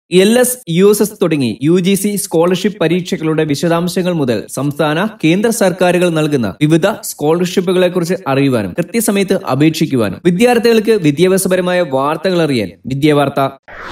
L S U S S തുടങ്ങി U G C scholarship പരീക്ഷകളുടെ വിശദാംശങ്ങൾ മുതൽ സംസ്ഥാന കേന്ദ്ര സർക്കാരുകൾ നൽകുന്ന വിവിധ സ്കോളർഷിപ്പുകളെ കുറിച്ച് അറിയുവാനും കൃത്യസമയത്ത് അപേക്ഷിക്കുവാനും വിദ്യാർത്ഥികൾക്ക് വിദ്യാഭ്യാസപരമായ വാർത്തകൾ അറിയാൻ വിദ്യാവാർത്ത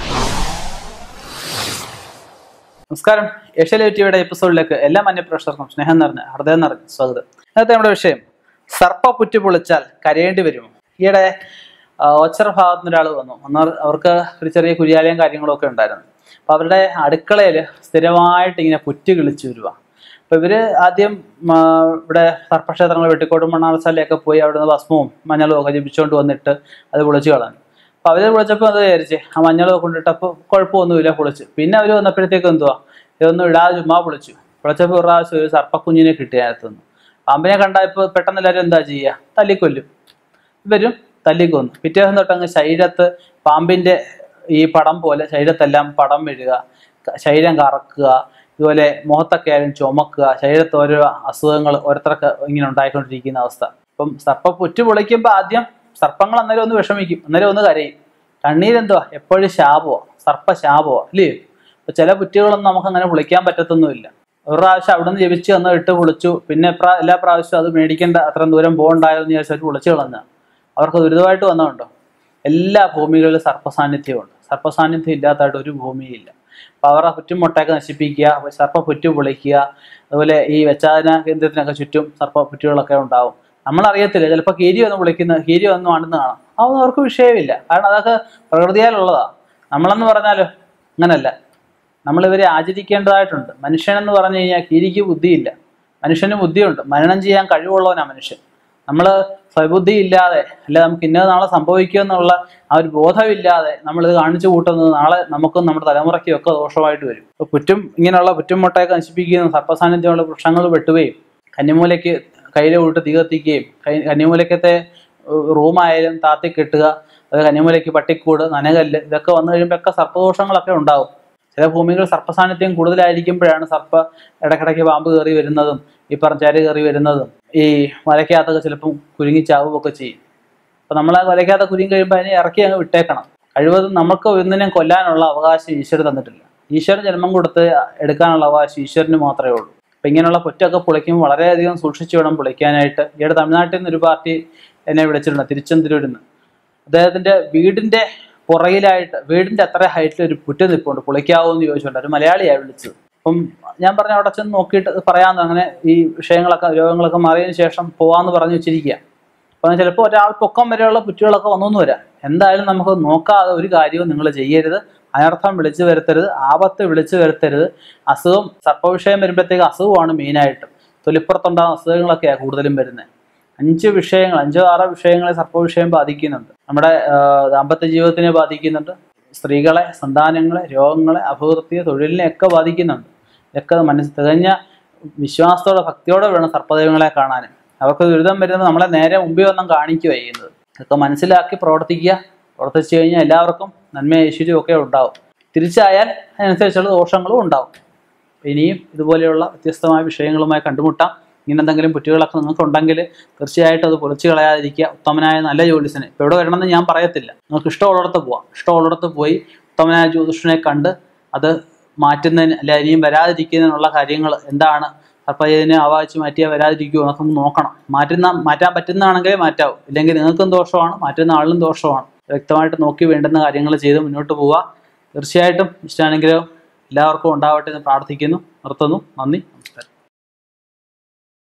നമസ്കാരം ഏഷ്യാലെ ടിവിയുടെ എപ്പിസോഡിലേക്ക് എല്ലാ മന്യപ്രേക്ഷകർക്കും സ്നേഹം നിറഞ്ഞ ഹൃദയം നിറഞ്ഞ സ്വാഗതം ഇന്നത്തെ നമ്മുടെ വിഷയം സർപ്പ പുറ്റ് പൊളിച്ചാൽ കരയേണ്ടി വരുമോ ഈയിടെ ആ, ഓച്ചറ ഭാഗത്ത് നിന്ന് ഒരാൾ വന്നു അന്ന് അവർക്ക് ഒരു ചെറിയ കുര്യാലയം കാര്യങ്ങളും ഒക്കെ ഉണ്ടായിരുന്നു അപ്പൊ അവരുടെ അടുക്കളയിൽ സ്ഥിരമായിട്ട് ഇങ്ങനെ പുറ്റ് കിളിച്ചു വരുക അപ്പൊ ഇവര് ആദ്യം ആ, ഇവിടെ സർപ്പക്ഷേത്രങ്ങൾ വെട്ടിക്കോട് മണ്ണാറശാലയൊക്കെ പോയി അവിടുന്ന് ഭസ്മവും മഞ്ഞളും ഒക്കെ ജപിച്ചുകൊണ്ട് വന്നിട്ട് അത് പൊളിച്ചു കളഞ്ഞു അപ്പൊ അവര് പൊളിച്ചപ്പോൾ അത് വിചാരിച്ച് ആ മഞ്ഞളൊക്കെ കൊണ്ടിട്ടപ്പോൾ കുഴപ്പമൊന്നുമില്ല പൊളിച്ചു പിന്നെ അവര് വന്നപ്പോഴത്തേക്ക് എന്തുവാ ഇതൊന്നും ഇടാതെ ചുമ്മാ പൊളിച്ചു പൊളിച്ചപ്പോൾ ഒരു പ്രാവശ്യം ഒരു സർപ്പക്കുഞ്ഞിനെ കിട്ടിയ അകത്തുനിന്ന് പാമ്പിനെ കണ്ടാൽ ഇപ്പോൾ പെട്ടെന്ന് എല്ലാവരും എന്താ ചെയ്യുക തല്ലിക്കൊല്ലും ഇവരും തല്ലിക്കൊന്നു പിറ്റേ ദിവസം തൊട്ട് അങ്ങ് ശരീരത്ത് പാമ്പിന്റെ ഈ പടം പോലെ ശരീരത്തെല്ലാം പടം വീഴുക ക- ശരീരം കറക്കുക ഇതുപോലെ മുഖത്തൊക്കെ ആയാലും ചുമക്കുക ശരീരത്ത് ഓരോ അസുഖങ്ങൾ ഓരോരുത്തർക്ക് ഇങ്ങനെ ഉണ്ടായിക്കൊണ്ടിരിക്കുന്ന അവസ്ഥ ഇപ്പം സർപ്പം പുറ്റ് പൊളിക്കുമ്പോൾ ആദ്യം സർപ്പങ്ങൾ അന്നേരം ഒന്ന് വിഷമിക്കും അന്നേരം ഒന്ന് കരയും കണ്ണീരെന്തുവാ എപ്പോഴും ശാപമോ സർപ്പ ശാപമോ അല്ലേ ഇപ്പൊ ചില പുറ്റുകളൊന്നും നമുക്ക് അങ്ങനെ പൊളിക്കാൻ പറ്റത്തൊന്നുമില്ല ഒരു പ്രാവശ്യം അവിടെ നിന്ന് ജപിച്ച് വന്ന് ഇട്ട് പൊളിച്ചു പിന്നെ പ്രാ എല്ലാ പ്രാവശ്യവും അത് മേടിക്കേണ്ട അത്രയും ദൂരം പോകണ്ടായോ എന്ന് വിചാരിച്ചു അവർ പൊളിച്ചു കളഞ്ഞ അവർക്ക് ദുരിതമായിട്ട് വന്നതുണ്ടോ എല്ലാ ഭൂമികളിലും സർപ്പസാന്നിധ്യമുണ്ട് സർപ്പസാന്നിധ്യം ഇല്ലാത്തതായിട്ട് ഒരു ഭൂമിയില്ല അപ്പൊ അവരുടെ ചുറ്റുമുട്ടയൊക്കെ നശിപ്പിക്കുക സർപ്പ പുറ്റ് പൊളിക്കുക അതുപോലെ ഈ വെച്ചാന കേന്ദ്രത്തിനൊക്കെ ചുറ്റും സർപ്പ പുറ്റുകളൊക്കെ ഉണ്ടാവും നമ്മളറിയത്തില്ല ചിലപ്പോൾ കീരി വന്ന് വിളിക്കുന്ന കീരി വന്ന് ആണെന്ന് കാണാം അതൊന്നും അവർക്ക് വിഷയമില്ല കാരണം അതൊക്കെ പ്രകൃതിയാലുള്ളതാ നമ്മളെന്ന് പറഞ്ഞാലോ അങ്ങനല്ല നമ്മളിവരെ ആചരിക്കേണ്ടതായിട്ടുണ്ട് മനുഷ്യനെന്ന് പറഞ്ഞു കഴിഞ്ഞാൽ കീരിക്ക് ബുദ്ധിയില്ല മനുഷ്യന് ബുദ്ധിയുണ്ട് മരണം ചെയ്യാൻ കഴിവുള്ളവനാ മനുഷ്യൻ നമ്മൾ സ്വബുദ്ധി ഇല്ലാതെ അല്ലെ നമുക്ക് ഇന്നത് നാളെ സംഭവിക്കുമെന്നുള്ള ആ ഒരു ബോധമില്ലാതെ നമ്മൾ ഇത് കാണിച്ചു കൂട്ടുന്നത് നാളെ നമുക്കും നമ്മുടെ തലമുറയ്ക്കും ഒക്കെ ദോഷമായിട്ട് വരും ഇപ്പൊ പുറ്റും ഇങ്ങനെയുള്ള പുറ്റും മുട്ടയൊക്കെ നശിപ്പിക്കുകയും സർപ്പസാന്നിധ്യമുള്ള വൃക്ഷങ്ങൾ വെട്ടുകയും കന്നിമൂലയ്ക്ക് കയ്യിലെ വിട്ട് തീ കത്തിക്കുകയും കൈ- കന്നിമൂലക്കത്തെ റൂമായാലും താത്തി കെട്ടുക അത് കന്നിമൂലയ്ക്ക് പട്ടിക്കൂട് നനകല്ല് ഇതൊക്കെ വന്നു കഴിയുമ്പോഴൊക്കെ സർപ്പദോഷങ്ങളൊക്കെ ഉണ്ടാവും ചില ഭൂമികൾ സർപ്പസാന്നിധ്യം കൂടുതലായിരിക്കുമ്പോഴാണ് സർപ്പ ഇടയ്ക്കിടയ്ക്ക് പാമ്പ് കയറി വരുന്നതും ഈ പറഞ്ഞ ചേര് കയറി വരുന്നതും ഈ വലയ്ക്കകത്തൊക്കെ ചിലപ്പം കുരുങ്ങി ചാവുകയൊക്കെ ചെയ്യും അപ്പൊ നമ്മൾ ആ വലയ്ക്കകത്ത് കുരുങ്ങി കഴിയുമ്പോൾ അതിനെ ഇറക്കി അങ്ങ് വിട്ടേക്കണം കഴിവതും നമുക്ക് ഒന്നിനെയും കൊല്ലാനുള്ള അവകാശം ഈശ്വരൻ തന്നിട്ടില്ല ഈശ്വരൻ ജന്മം കൊടുത്ത് എടുക്കാനുള്ള അവകാശം ഈശ്വരന് മാത്രമേ ഉള്ളൂ അപ്പൊ ഇങ്ങനെയുള്ള പുറ്റൊക്കെ പൊളിക്കുമ്പോൾ വളരെയധികം സൂക്ഷിച്ചു വേണം പൊളിക്കാനായിട്ട് ഈയിടെ തമിഴ്നാട്ടിൽ നിന്ന് ഒരു പാർട്ടി എന്നെ വിളിച്ചിട്ടുണ്ട് തിരുച്ചെന്തൂരിന്ന് അദ്ദേഹത്തിന്റെ വീടിന്റെ പുറകിലായിട്ട് വീടിന്റെ അത്ര ഹൈറ്റിൽ ഒരു പുറ്റ് നിൽപ്പുണ്ട് പൊളിക്കാവോ എന്ന് ചോദിച്ചുകൊണ്ട് ഒരു മലയാളിയാണ് വിളിച്ചത് അപ്പം ഞാൻ പറഞ്ഞ അവിടെ ചെന്ന് നോക്കിയിട്ട് ഇത് പറയാമെന്ന് അങ്ങനെ ഈ വിഷയങ്ങളൊക്കെ രോഗങ്ങളൊക്കെ മാറിയതിനു ശേഷം പോവാന്ന് പറഞ്ഞു വെച്ചിരിക്കുക അപ്പം ചിലപ്പോൾ ഒരാൾ പൊക്കം വരെയുള്ള പുറ്റുകളൊക്കെ വന്നു വരാം എന്തായാലും നമുക്ക് നോക്കാതെ ഒരു കാര്യവും നിങ്ങൾ ചെയ്യരുത് അനർത്ഥം വിളിച്ചു വരുത്തരുത് ആപത്ത് വിളിച്ചു വരുത്തരുത് അസുഖം സർപ്പവിഷയം വരുമ്പോഴത്തേക്ക് അസുഖമാണ് മെയിനായിട്ട് തൊലിപ്പുറത്തുണ്ടാകുന്ന അസുഖങ്ങളൊക്കെയാണ് കൂടുതലും വരുന്നത് അഞ്ച് വിഷയങ്ങൾ അഞ്ചോ ആറോ വിഷയങ്ങളെ സർപ്പവിഷയം ബാധിക്കുന്നുണ്ട് നമ്മുടെ ആ, ദാമ്പത്യ ജീവിതത്തിനെ ബാധിക്കുന്നുണ്ട് സ്ത്രീകളെ സന്താനങ്ങളെ രോഗങ്ങളെ അഭിവൃദ്ധിയെ തൊഴിലിനെ ഒക്കെ ബാധിക്കുന്നുണ്ട് ഇതൊക്കെ മനസ്സ് തികഞ്ഞ വിശ്വാസത്തോടെ ഭക്തിയോടെ വേണം സർപ്പദൈവങ്ങളെ കാണാൻ അവർക്ക് ദുരിതം വരുന്നത് നമ്മളെ നേരെ മുമ്പിൽ ഒന്നും കാണിക്കുക ചെയ്യുന്നത് ഇതൊക്കെ മനസ്സിലാക്കി പ്രവർത്തിക്കുക പ്രവർത്തിച്ചു കഴിഞ്ഞാൽ എല്ലാവർക്കും നന്മ ഐശ്വര്യം ഒക്കെ ഉണ്ടാവും തിരിച്ചായാൽ അതിനനുസരിച്ചുള്ള ദോഷങ്ങളും ഉണ്ടാവും ഇനിയും ഇതുപോലെയുള്ള വ്യത്യസ്തമായ വിഷയങ്ങളുമായി കണ്ടുമുട്ടാം ഇങ്ങനെ എന്തെങ്കിലും പുറ്റുകളൊക്കെ നിങ്ങൾക്ക് ഉണ്ടെങ്കിൽ തീർച്ചയായിട്ടും അത് പൊളിച്ചു കളയാതിരിക്കുക ഉത്തമനായ നല്ല ജ്യോതിഷനെ ഇപ്പോൾ ഇവിടെ വരണമെന്ന് ഞാൻ പറയത്തില്ല നിങ്ങൾക്ക് ഇഷ്ടമുള്ളിടത്ത് പോവാം ഇഷ്ടമുള്ളിടത്ത് പോയി ഉത്തമനായ ജ്യോതിഷനെ കണ്ട് അത് മാറ്റുന്നതിന് അല്ലെ ഇനിയും വരാതിരിക്കുന്നതിനുള്ള കാര്യങ്ങൾ എന്താണ് അപ്പോൾ ഇതിനെ ആവാഹിച്ച് മാറ്റിയാൽ വരാതിരിക്കുമോ എന്നൊക്കെ ഒന്ന് നോക്കണം മാറ്റുന്ന മാറ്റാൻ പറ്റുന്നതാണെങ്കിൽ മാറ്റാവും ഇല്ലെങ്കിൽ നിങ്ങൾക്കും ദോഷമാണ് മാറ്റുന്ന ആളിനും ദോഷമാണ് വ്യക്തമായിട്ട് നോക്കി വേണ്ടുന്ന കാര്യങ്ങൾ ചെയ്ത് മുന്നോട്ട് പോവുക തീർച്ചയായിട്ടും ഇഷ്ടമാണെങ്കിലോ എല്ലാവർക്കും ഉണ്ടാവട്ടെ എന്ന് പ്രാർത്ഥിക്കുന്നു നിർത്തുന്നു നന്ദി നമസ്കാരം